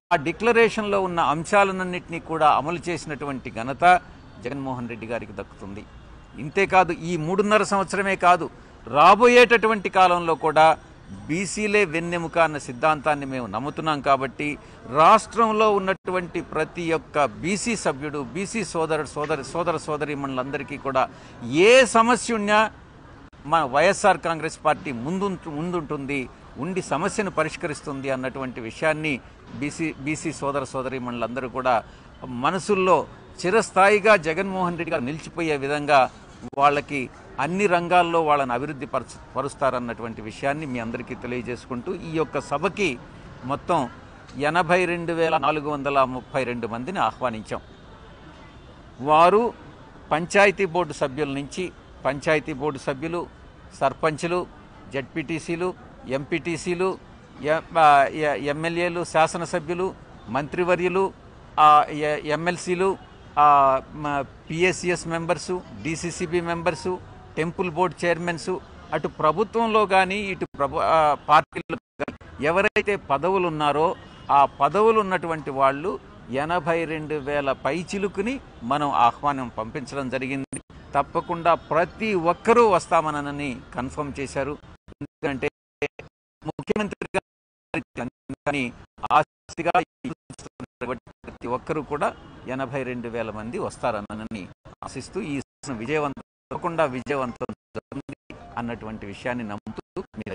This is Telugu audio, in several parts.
ఆ డిక్లరేషన్లో ఉన్న అంశాలన్నింటినీ కూడా అమలు చేసినటువంటి ఘనత జగన్మోహన్ రెడ్డి గారికి దక్కుతుంది ఇంతేకాదు ఈ మూడున్నర సంవత్సరమే కాదు రాబోయేటటువంటి కాలంలో కూడా బీసీలే వెన్నెముక అన్న సిద్ధాంతాన్ని మేము నమ్ముతున్నాం కాబట్టి రాష్ట్రంలో ఉన్నటువంటి ప్రతి ఒక్క బీసీ సభ్యుడు బీసీ సోదరుడు సోదరి సోదర సోదరీమణులందరికీ కూడా ఏ సమస్య ఉన్నా మన వైఎస్ఆర్ కాంగ్రెస్ పార్టీ ముందు ముందుంటుంది ఉండి సమస్యను పరిష్కరిస్తుంది అన్నటువంటి విషయాన్ని బీసీ బీసీ సోదర సోదరీమణులందరూ కూడా మనసుల్లో చిరస్థాయిగా జగన్మోహన్ రెడ్డి గారు నిలిచిపోయే విధంగా వాళ్ళకి అన్ని రంగాల్లో వాళ్ళని అభివృద్ధి పరచ పరుస్తారన్నటువంటి విషయాన్ని మీ అందరికీ తెలియజేసుకుంటూ ఈ యొక్క సభకి మొత్తం ఎనభై రెండు వేల నాలుగు వందల ముప్పై రెండు మందిని ఆహ్వానించాం వారు పంచాయతీ బోర్డు సభ్యుల నుంచి పంచాయతీ బోర్డు సభ్యులు సర్పంచులు జడ్పీటీసీలు ఎంపీటీసీలు ఎమ్మెల్యేలు శాసనసభ్యులు మంత్రివర్యులు ఆ, ఎ- MLCs PSCS members DCCB members temple board chairmans అటు ప్రభుత్వంలో కానీ ఇటు ప్రభు ఆ, పార్టీలో గానీ ఎవరైతే పదవులు ఉన్నారో ఆ పదవులు ఉన్నటువంటి వాళ్ళు ఎనభై రెండు వేల పైచిలుకుని మనం ఆహ్వానం పంపించడం జరిగింది తప్పకుండా ప్రతి ఒక్కరూ వస్తామనని కన్ఫర్మ్ చేశారు ఎందుకంటే ముఖ్యమంత్రి గారి ఆస్తిగా చూస్తున్నటువంటి ప్రతి ఒక్కరూ కూడా ఎనభై రెండు వేల మంది వస్తారనని ఆశిస్తూ ఈ సభను విజయవంతం తప్పకుండా విజయవంతం జరుగుతుంది అన్నటువంటి విషయాన్ని నమ్ముతూ మీరు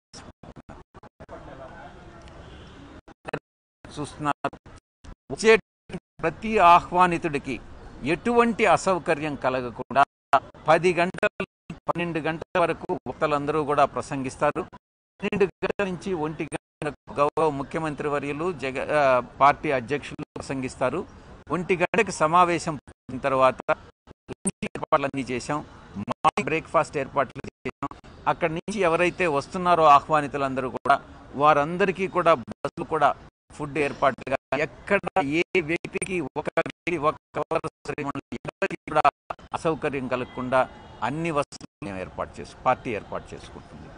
చూస్తున్నారు వచ్చే ప్రతి ఆహ్వానితుడికి ఎటువంటి అసౌకర్యం కలగకుండా పది గంటల నుంచి పన్నెండు గంటల వరకు వక్తలందరూ కూడా ప్రసంగిస్తారు పన్నెండు గంటల నుంచి ఒంటి గంట వరకు గౌరవ ముఖ్యమంత్రి వర్యులు జగ ఆ, పార్టీ అధ్యక్షులు ప్రసంగిస్తారు ఒంటి గంటకి సమావేశం అయిన తర్వాత లంచ్ ఏర్పాట్లన్నీ చేశాం మార్నింగ్ బ్రేక్ఫాస్ట్ ఏర్పాట్లు చేశాం అక్కడి నుంచి ఎవరైతే వస్తున్నారో ఆహ్వానితులందరూ కూడా వారందరికీ కూడా బస్సులు కూడా ఫుడ్ ఏర్పాటుగా ఎక్కడ ఏ వ్యక్తికి ఒక వ్యక్తి ఒక ఎవరికి కూడా అసౌకర్యం కలగకుండా అన్ని వస్తువులు మేము ఏర్పాటు చేసు పార్టీ ఏర్పాటు చేసుకుంటుంది